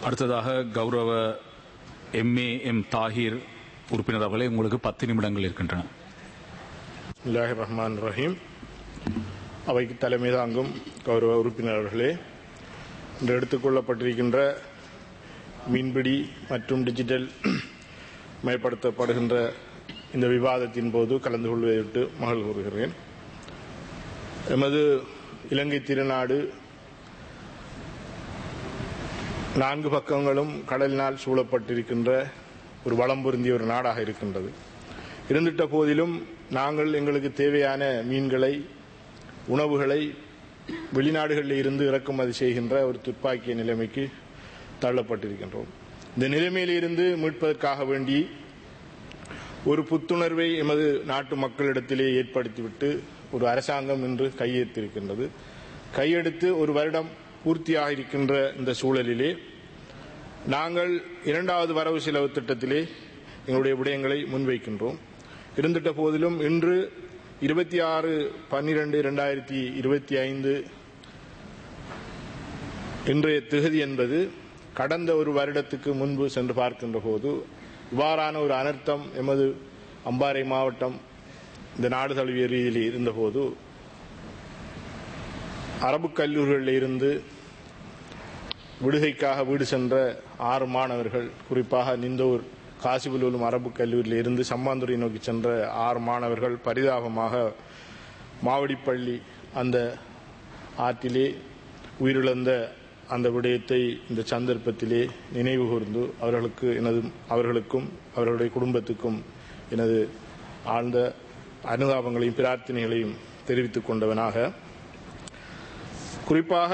அடுத்ததாக கௌரவ MA M Tahir உறுப்பினர் அவர்களே உங்களுக்கு பத்து நிமிடங்கள் இருக்கின்றன பிஸ்மில்லாஹிர் ரஹ்மான் ரஹீம் அவைக்கு தலைமை தாங்கும் கௌரவ உறுப்பினர்களே இன்று எடுத்துக்கொள்ளப்பட்டிருக்கின்ற மீன்பிடி மற்றும் டிஜிட்டல் மயப்படுத்தப்படுகின்ற இந்த விவாதத்தின் போது கலந்து கொள்வதற்கு மகள் கூறுகிறேன் எமது இலங்கை திருநாடு நான்கு பக்கங்களும் கடலினால் சூழப்பட்டிருக்கின்ற ஒரு வளம் பொருந்திய ஒரு நாடாக இருக்கின்றது இருந்திட்ட போதிலும் நாங்கள் எங்களுக்கு தேவையான மீன்களை உணவுகளை வெளிநாடுகளில் இருந்து இறக்குமதி செய்கின்ற ஒரு துப்பாக்கிய நிலைமைக்கு தள்ளப்பட்டிருக்கின்றோம் இந்த நிலைமையிலிருந்து மீட்பதற்காக வேண்டி ஒரு புத்துணர்வை எமது நாட்டு மக்களிடத்திலே ஏற்படுத்திவிட்டு ஒரு அரசாங்கம் இன்று கையெழுத்திருக்கின்றது கையெடுத்து ஒரு வருடம் பூர்த்தியாக இருக்கின்ற இந்த சூழலிலே நாங்கள் இரண்டாவது வரவு செலவு திட்டத்திலே எங்களுடைய விடயங்களை முன்வைக்கின்றோம் இருந்திட்ட போதிலும் இன்று இருபத்தி ஆறு பன்னிரண்டு இரண்டாயிரத்தி இருபத்தி ஐந்து இன்றைய திகதி என்பது கடந்த ஒரு வருடத்துக்கு முன்பு சென்று பார்க்கின்ற போது இவ்வாறான ஒரு அனர்த்தம் எமது அம்பாறை மாவட்டம் இந்த நாடு தழுவிய ரீதியில் இருந்தபோது அரபு கல்லூரிகளில் இருந்து விடுகைக்காக வீடு சென்ற ஆறு மாணவர்கள் குறிப்பாக நிந்தூர் காசிபுலூலும் அரபு கல்லூரியில் இருந்து சம்மாந்துறை நோக்கி சென்ற ஆறு மாணவர்கள் பரிதாபமாக மாவடிப்பள்ளி அந்த ஆற்றிலே உயிரிழந்த அந்த விடயத்தை இந்த சந்தர்ப்பத்திலே நினைவு கூர்ந்து அவர்களுக்கு எனது அவர்களுக்கும் அவர்களுடைய குடும்பத்துக்கும் எனது ஆழ்ந்த அனுதாபங்களையும் பிரார்த்தனைகளையும் தெரிவித்துக் கொண்டவனாக குறிப்பாக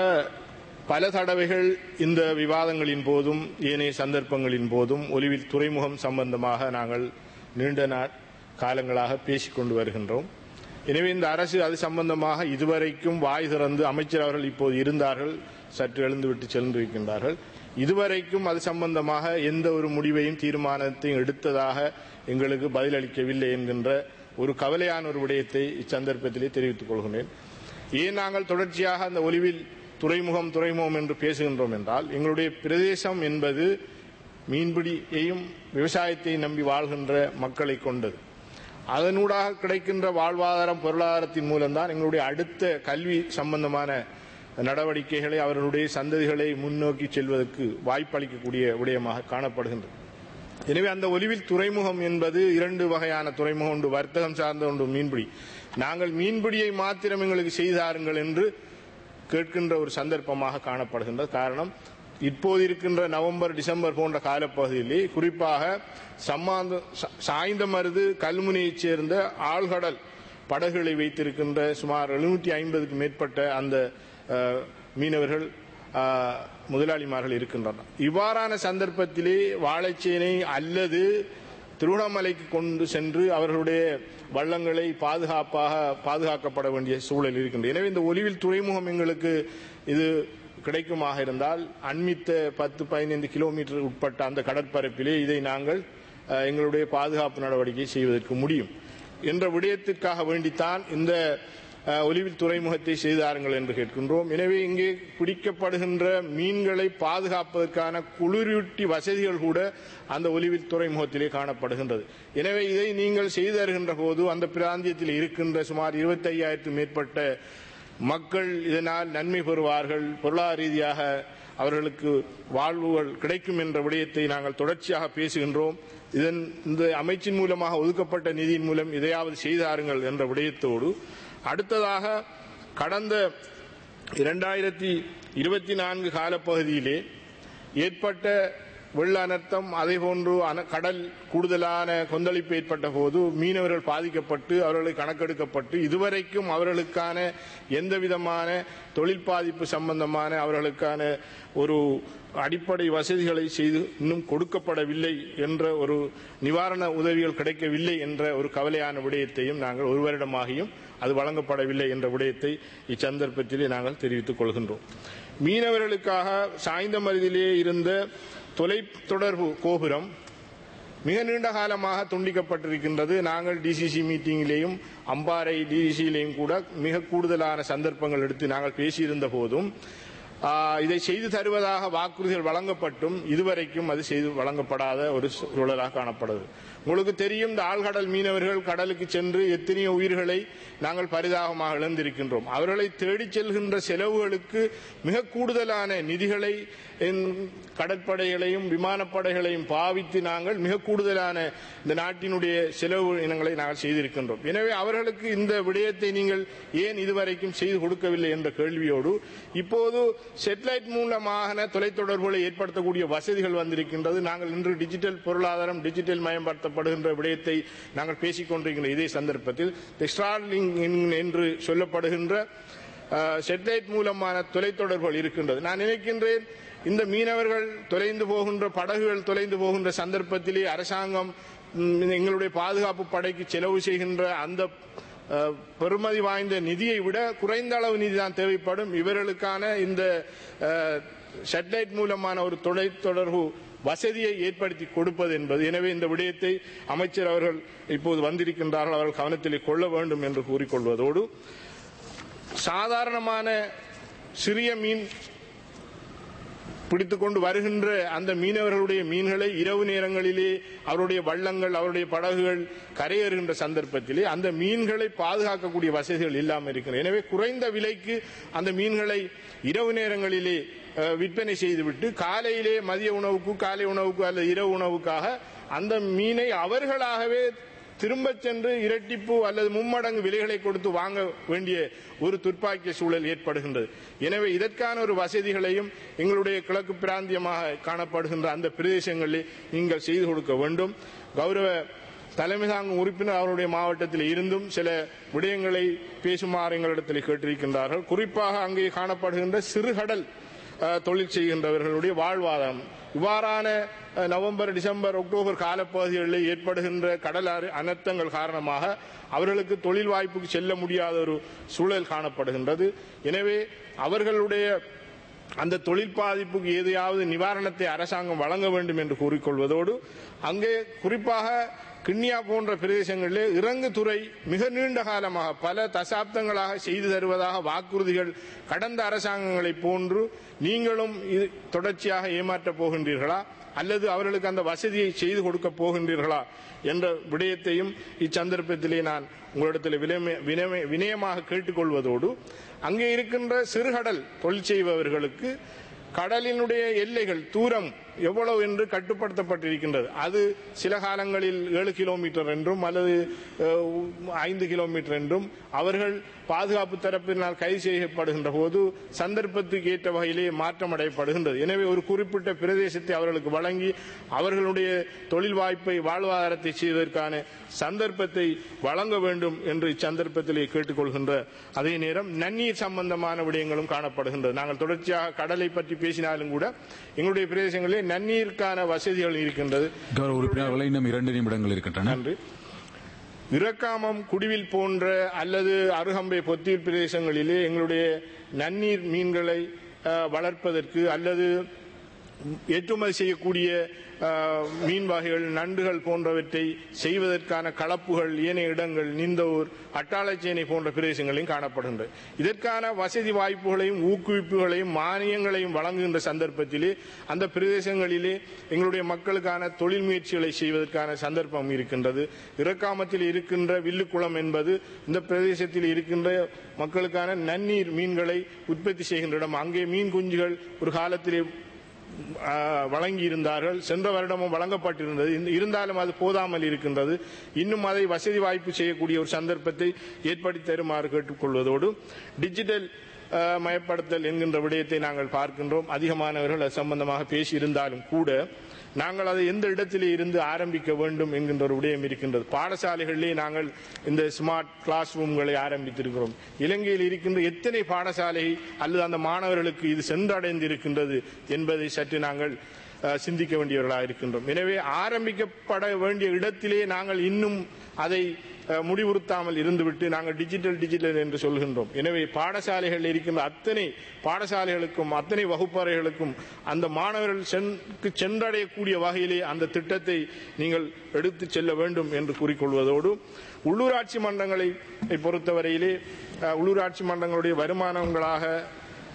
பல தடவைகள் இந்த விவாதங்களின் போதும் ஏனைய சந்தர்ப்பங்களின் போதும் ஒலிவில் துறைமுகம் சம்பந்தமாக நாங்கள் நீண்ட நாள் காலங்களாக பேசிக் கொண்டு வருகின்றோம் எனவே இந்த அரசு அது சம்பந்தமாக இதுவரைக்கும் வாய் திறந்து அமைச்சர் அவர்கள் இப்போது இருந்தார்கள் சற்று எழுந்துவிட்டு சென்றிருக்கின்றார்கள் இதுவரைக்கும் அது சம்பந்தமாக எந்த ஒரு முடிவையும் தீர்மானத்தையும் எடுத்ததாக எங்களுக்கு பதிலளிக்கவில்லை என்கின்ற ஒரு கவலையான ஒரு விடயத்தை இச்சந்தர்ப்பத்திலே தெரிவித்துக் கொள்கிறேன் ஏன் நாங்கள் தொடர்ச்சியாக அந்த ஒலிவில் துறைமுகம் துறைமுகம் என்று பேசுகின்றோம் என்றால் எங்களுடைய பிரதேசம் என்பது மீன்பிடியையும் விவசாயத்தையும் நம்பி வாழ்கின்ற மக்களை கொண்டது அதனூடாக கிடைக்கின்ற வாழ்வாதாரம் பொருளாதாரத்தின் மூலம்தான் எங்களுடைய அடுத்த கல்வி சம்பந்தமான நடவடிக்கைகளை அவர்களுடைய சந்ததிகளை முன்னோக்கி செல்வதற்கு வாய்ப்பளிக்கக்கூடிய விடயமாக காணப்படுகின்றது எனவே அந்த ஒலிவில் துறைமுகம் என்பது இரண்டு வகையான துறைமுகம் உண்டு வர்த்தகம் சார்ந்த ஒன்று மீன்பிடி நாங்கள் மீன்பிடியை மாத்திரம் எங்களுக்கு செய்தாருங்கள் என்று கேட்கின்ற ஒரு சந்தர்ப்பமாக காணப்படுகின்றது காரணம் இப்போது இருக்கின்ற நவம்பர் டிசம்பர் போன்ற காலப்பகுதியிலே குறிப்பாக சம்மாந்த சாய்ந்த மருது கல்முனையைச் சேர்ந்த ஆழ்கடல் படகுகளை வைத்திருக்கின்ற சுமார் எழுநூற்றி ஐம்பதுக்கு மேற்பட்ட அந்த மீனவர்கள் முதலாளிமார்கள் இருக்கின்றனர் இவ்வாறான சந்தர்ப்பத்திலே வாழைச்சேனை அல்லது திருவண்ணாமலைக்கு கொண்டு சென்று அவர்களுடைய வள்ளங்களை பாதுகாப்பாக பாதுகாக்கப்பட வேண்டிய சூழல் இருக்கின்றது எனவே இந்த ஒலிவில் துறைமுகம் எங்களுக்கு இது கிடைக்குமாக இருந்தால் அண்மித்த பத்து பதினைந்து கிலோமீட்டர் உட்பட்ட அந்த கடற்பரப்பிலே இதை நாங்கள் எங்களுடைய பாதுகாப்பு நடவடிக்கை செய்வதற்கு முடியும் என்ற விடயத்துக்காக வேண்டித்தான் இந்த ஒலிவில் துறைமுகத்தை செய்தாருங்கள் என்று கேட்கின்றோம் எனவே இங்கே பிடிக்கப்படுகின்ற மீன்களை பாதுகாப்பதற்கான குளிரூட்டி வசதிகள் கூட அந்த ஒலிவில் துறைமுகத்திலே காணப்படுகின்றது எனவே இதை நீங்கள் செய்து தருகின்ற போது அந்த பிராந்தியத்தில் இருக்கின்ற சுமார் இருபத்தி ஐயாயிரத்து மேற்பட்ட மக்கள் இதனால் நன்மை பெறுவார்கள் பொருளாதார ரீதியாக அவர்களுக்கு வாழ்வுகள் கிடைக்கும் என்ற விடயத்தை நாங்கள் தொடர்ச்சியாக பேசுகின்றோம் இதன் இந்த அமைச்சின் மூலமாக ஒதுக்கப்பட்ட நிதியின் மூலம் இதையாவது செய்தாருங்கள் என்ற விடயத்தோடு அடுத்ததாக கடந்த இரண்டாயிரத்தி இருபத்தி நான்கு காலப்பகுதியிலே ஏற்பட்ட வெள்ள அனர்த்தம் அதே போன்று கடல் கூடுதலான கொந்தளிப்பு ஏற்பட்ட போது மீனவர்கள் பாதிக்கப்பட்டு அவர்களை கணக்கெடுக்கப்பட்டு இதுவரைக்கும் அவர்களுக்கான எந்த விதமான தொழில் பாதிப்பு சம்பந்தமான அவர்களுக்கான ஒரு அடிப்படை வசதிகளை செய்து இன்னும் கொடுக்கப்படவில்லை என்ற ஒரு நிவாரண உதவிகள் கிடைக்கவில்லை என்ற ஒரு கவலையான விடயத்தையும் நாங்கள் ஒரு வருடமாகியும் அது வழங்கப்படவில்லை என்ற விடயத்தை இச்சந்தர்ப்பத்திலே நாங்கள் தெரிவித்துக் கொள்கின்றோம் மீனவர்களுக்காக சாய்ந்த மருதிலே இருந்த தொலைத்தொடர்பு கோபுரம் மிக நீண்ட காலமாக துண்டிக்கப்பட்டிருக்கின்றது நாங்கள் டிசிசி மீட்டிங்கிலேயும் அம்பாறை டிசிசியிலேயும் கூட மிக கூடுதலான சந்தர்ப்பங்கள் எடுத்து நாங்கள் பேசியிருந்த போதும் ஆஹ், இதை செய்து தருவதாக வாக்குறுதிகள் வழங்கப்பட்டும் இதுவரைக்கும் அது செய்து வழங்கப்படாத ஒரு சூழலாக காணப்படுது உங்களுக்கு தெரியும் இந்த ஆழ்கடல் மீனவர்கள் கடலுக்கு சென்று எத்தனையோ உயிர்களை நாங்கள் பரிதாபமாக இழந்திருக்கின்றோம் அவர்களை தேடிச் செல்கின்ற செலவுகளுக்கு மிக கூடுதலான நிதிகளை என் கடற்படைகளையும் விமானப்படைகளையும் பாவித்து நாங்கள் மிக கூடுதலான இந்த நாட்டினுடைய செலவு இனங்களை நாங்கள் செய்திருக்கின்றோம் எனவே அவர்களுக்கு இந்த விடயத்தை நீங்கள் ஏன் இதுவரைக்கும் செய்து கொடுக்கவில்லை என்ற கேள்வியோடு இப்போது செட்டலைட் மூலமாக தொலைத்தொடர்புகளை ஏற்படுத்தக்கூடிய வசதிகள் வந்திருக்கின்றது நாங்கள் இன்று டிஜிட்டல் பொருளாதாரம் டிஜிட்டல் மயப்படுத்தப்படுகின்ற விடயத்தை நாங்கள் பேசிக் கொண்டிருக்கின்ற இதே சந்தர்ப்பத்தில் ஸ்டார்லிங் என்று சொல்லப்படுகின்ற செட்டலைட் மூலமான தொலைத்தொடர்புகள் இருக்கின்றது நான் நினைக்கின்றேன் இந்த மீனவர்கள் தொலைந்து போகின்ற படகுகள் தொலைந்து போகின்ற சந்தர்ப்பத்திலே அரசாங்கம் ம், எங்களுடைய பாதுகாப்பு படைக்கு செலவு செய்கின்ற அந்த அஹ், பெறுமதி வாய்ந்த நிதியை விட குறைந்த அளவு நிதி தான் தேவைப்படும் இவர்களுக்கான இந்த சேட்டலைட் மூலமான ஒரு தொலைத்தொடர்பு வசதியை ஏற்படுத்தி கொடுப்பது என்பது எனவே இந்த விடயத்தை அமைச்சர் அவர்கள் இப்போது வந்திருக்கின்றார்கள் அவர்கள் கவனத்தில் கொள்ள வேண்டும் என்று கூறிக்கொள்வதோடு சாதாரணமான சிறிய மீன் பிடித்துக் கொண்டு வருகின்ற அந்த மீனவர்களுடைய மீன்களை இரவு நேரங்களிலே அவருடைய வள்ளங்கள் அவருடைய படகுகள் கரையேறுகின்ற சந்தர்ப்பத்திலே அந்த மீன்களை பாதுகாக்கக்கூடிய வசதிகள் இல்லாமல் இருக்கிறது எனவே குறைந்த விலைக்கு அந்த மீன்களை இரவு நேரங்களிலே அஹ், விற்பனை செய்துவிட்டு காலையிலே மதிய உணவுக்கு காலை உணவுக்கு அல்லது இரவு உணவுக்காக அந்த மீனை அவர்களாகவே திரும்ப சென்று இரட்டிப்பு அல்லது மும்மடங்கு விலைகளை கொடுத்து வாங்க வேண்டிய ஒரு துர்ப்பாக்கிய சூழல் ஏற்படுகின்றது எனவே இதற்கான ஒரு வசதிகளையும் எங்களுடைய கிழக்கு பிராந்தியமாக காணப்படுகின்ற அந்த பிரதேசங்களில் நீங்கள் செய்து கொடுக்க வேண்டும் கௌரவ தலைமை தாங்கும் உறுப்பினர் அவருடைய மாவட்டத்தில் இருந்தும் சில விடயங்களை பேசுமாறு எங்களிடத்தில் கேட்டிருக்கின்றார்கள் குறிப்பாக அங்கே காணப்படுகின்ற சிறுகடல் அஹ், தொழில் செய்கின்றவர்களுடைய வாழ்வாதாரம் இவ்வாறான அஹ், நவம்பர் டிசம்பர் அக்டோபர் காலப்பகுதிகளில் ஏற்படுகின்ற கடல் அரு- அனர்த்தங்கள் காரணமாக அவர்களுக்கு தொழில் வாய்ப்புக்கு செல்ல முடியாத ஒரு சூழல் காணப்படுகின்றது எனவே அவர்களுடைய அந்த தொழில் பாதிப்புக்கு ஏதையாவது நிவாரணத்தை அரசாங்கம் வழங்க வேண்டும் என்று கூறிக்கொள்வதோடு அங்கே குறிப்பாக கிண்ணியா போன்ற பிரதேசங்களிலே இறங்கு துறை மிக நீண்ட காலமாக பல தசாப்தங்களாக செய்து தருவதாக வாக்குறுதிகள் கடந்த அரசாங்கங்களை போன்று நீங்களும் இது தொடர்ச்சியாக ஏமாற்றப் போகின்றீர்களா அல்லது அவர்களுக்கு அந்த வசதியை செய்து கொடுக்க போகின்றீர்களா என்ற விடயத்தையும் இச்சந்தர்ப்பத்திலே நான் உங்களிடத்தில் வினய- வினய- வினயமாக கேட்டுக்கொள்வதோடு அங்கே இருக்கின்ற சிறுகடல் தொழில் செய்பவர்களுக்கு கடலினுடைய எல்லைகள் தூரம் எவ்வளவு என்று கட்டுப்படுத்தப்பட்டிருக்கின்றது அது சில காலங்களில் ஏழு கிலோமீட்டர் என்றும் அல்லது அஹ், ஐந்து கிலோமீட்டர் என்றும் அவர்கள் பாதுகாப்பு தரப்பினால் கைது செய்யப்படுகின்ற போது சந்தர்ப்பத்துக்கு ஏற்ற வகையிலே மாற்றம் அடையப்படுகின்றது எனவே ஒரு குறிப்பிட்ட பிரதேசத்தை அவர்களுக்கு வழங்கி அவர்களுடைய தொழில் வாய்ப்பை வாழ்வாதாரத்தை செய்வதற்கான சந்தர்ப்பத்தை வழங்க வேண்டும் என்று இச்சந்தர்ப்பத்திலே கேட்டுக்கொள்கின்ற அதே நேரம் நன்னீர் சம்பந்தமான விடயங்களும் காணப்படுகின்றது நாங்கள் தொடர்ச்சியாக கடலை பற்றி பேசினாலும் கூட எங்களுடைய பிரதேசங்களிலே நன்னீருக்கான வசதிகள் இருக்கின்றது கௌரவ உறுப்பினர்களை இன்னும் இரண்டு நிமிடங்கள் இருக்கின்றன நன்றி இறக்காமம் குடிவில் போன்ற அல்லது அருகம்பை பொத்தியில் பிரதேசங்களிலே எங்களுடைய நன்னீர் மீன்களை அஹ், வளர்ப்பதற்கு அல்லது ஏற்றுமதி செய்யக்கூடிய அஹ், மீன் வகைகள் நண்டுகள் போன்றவற்றை செய்வதற்கான கலப்புகள் ஏனைய இடங்கள் நிந்தவூர் அட்டாளச்சேனை போன்ற பிரதேசங்களையும் காணப்படுகின்றது இதற்கான வசதி வாய்ப்புகளையும் ஊக்குவிப்புகளையும் மானியங்களையும் வழங்குகின்ற சந்தர்ப்பத்திலே அந்த பிரதேசங்களிலே எங்களுடைய மக்களுக்கான தொழில் முயற்சிகளை செய்வதற்கான சந்தர்ப்பம் இருக்கின்றது இறக்காமத்தில் இருக்கின்ற வில்லுக்குளம் என்பது இந்த பிரதேசத்தில் இருக்கின்ற மக்களுக்கான நன்னீர் மீன்களை உற்பத்தி செய்கின்ற இடம் அங்கே மீன் குஞ்சுகள் ஒரு காலத்திலே ஆஹ், வழங்கியிருந்தார்கள் சென்ற வருடமும் வழங்கப்பட்டிருந்தது இந்த- இருந்தாலும் அது போதாமல் இருக்கின்றது இன்னும் அதை வசதி வாய்ப்பு செய்யக்கூடிய ஒரு சந்தர்ப்பத்தை ஏற்படுத்தி தருமாறு கேட்டுக்கொள்வதோடு டிஜிட்டல் ஆஹ், மயப்படுத்தல் என்கின்ற விடயத்தை நாங்கள் பார்க்கின்றோம் அதிகமானவர்கள் அது சம்பந்தமாக பேசியிருந்தாலும் கூட நாங்கள் அதை எந்த இடத்திலே இருந்து ஆரம்பிக்க வேண்டும் என்கின்ற ஒரு விடயம் இருக்கின்றது பாடசாலைகளிலே நாங்கள் இந்த ஸ்மார்ட் கிளாஸ் ரூம்களை ஆரம்பித்திருக்கிறோம் இலங்கையில் இருக்கின்ற எத்தனை பாடசாலை அல்லது அந்த மாணவர்களுக்கு இது சென்றடைந்து இருக்கின்றது என்பதை சற்று நாங்கள் அஹ், சிந்திக்க வேண்டியவர்களாக இருக்கின்றோம் எனவே ஆரம்பிக்கப்பட வேண்டிய இடத்திலே நாங்கள் இன்னும் அதை அஹ், முடிவுறுத்தாமல் இருந்துவிட்டு நாங்கள் டிஜிட்டல் டிஜிட்டல் என்று சொல்கின்றோம் எனவே பாடசாலைகளில் இருக்கின்ற அத்தனை பாடசாலைகளுக்கும் அத்தனை வகுப்பறைகளுக்கும் அந்த மாணவர்கள் சென்று சென்றடையக்கூடிய வகையிலே அந்த திட்டத்தை நீங்கள் எடுத்துச் செல்ல வேண்டும் என்று கூறிக்கொள்வதோடு உள்ளூராட்சி மன்றங்களை பொறுத்தவரையிலே அஹ், உள்ளூராட்சி மன்றங்களுடைய வருமானங்களாக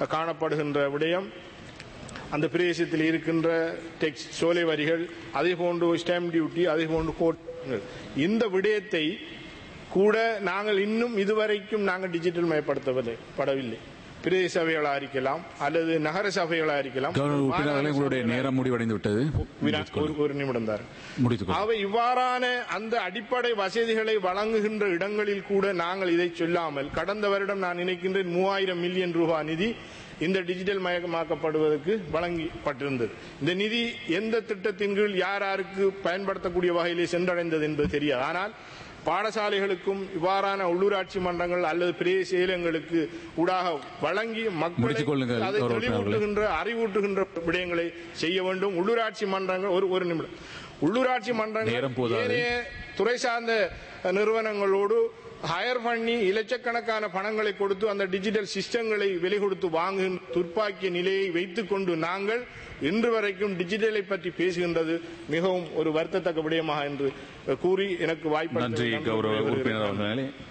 காணப்படுகின்ற விடயம் அந்த பிரதேசத்தில் இருக்கின்ற டெக்ஸ் சோலை வரிகள் அதே போன்று ஸ்டாம்ப் டியூட்டி அதே போன்று கோட் இந்த விடயத்தை கூட நாங்கள் இன்னும் இதுவரைக்கும் நாங்கள் டிஜிட்டல் மயப்படுத்தவில்லை படவில்லை பிரதேச சபைகளாக இருக்கலாம் அல்லது நகர சபைகளாக இருக்கலாம் கௌரவ உறுப்பினர்களே மாநகர உங்களுடைய சபைகளாக நேரம் முடிவடைந்து விட்டது வினா- ஒரு- ஒரு நிமிடம் தான் முடித்துக் அவை இவ்வாறான அந்த அடிப்படை வசதிகளை வழங்குகின்ற இடங்களில் கூட நாங்கள் இதை சொல்லாமல் கடந்த வருடம் நான் நினைக்கின்றேன் மூவாயிரம் மில்லியன் ரூபாய் நிதி இந்த டிஜிட்டல் மயமாக்கப்படுவதற்கு வழங்கப்பட்டிருந்தது இந்த நிதி எந்த திட்டத்தின் கீழ் யார் யாருக்கு பயன்படுத்தக்கூடிய வகையிலே சென்றடைந்தது என்பது தெரியாது ஆனால் பாடசாலைகளுக்கும் இவ்வாறான உள்ளூராட்சி மன்றங்கள் அல்லது பிரதேச செயலங்களுக்கு ஊடாக வழங்கி மக்களை முடித்துக் கொள்ளுங்கள், அதை கௌரவ உறுப்பினர்களே. தெளிவூட்டுகின்ற அறிவூட்டுகின்ற விடயங்களை செய்ய வேண்டும் உள்ளூராட்சி மன்றங்கள் ஒரு ஒரு நிமிடம் உள்ளூராட்சி மன்றங்கள் நேரம் போதாது. ஏனைய துறை சார்ந்த நிறுவனங்களோடு ஹயர் பண்ணி இலட்சக்கணக்கான பணங்களை கொடுத்து அந்த டிஜிட்டல் சிஸ்டங்களை விலை கொடுத்து வாங்குகின்ற துர்ப்பாக்கிய நிலையை வைத்துக் கொண்டு நாங்கள் இன்று வரைக்கும் டிஜிட்டலை பற்றி பேசுகின்றது மிகவும் ஒரு வருத்தத்தக்க விடயமாக என்று கூறி எனக்கு வாய்ப்பு நன்றி கௌரவ உறுப்பினர் அவர்களே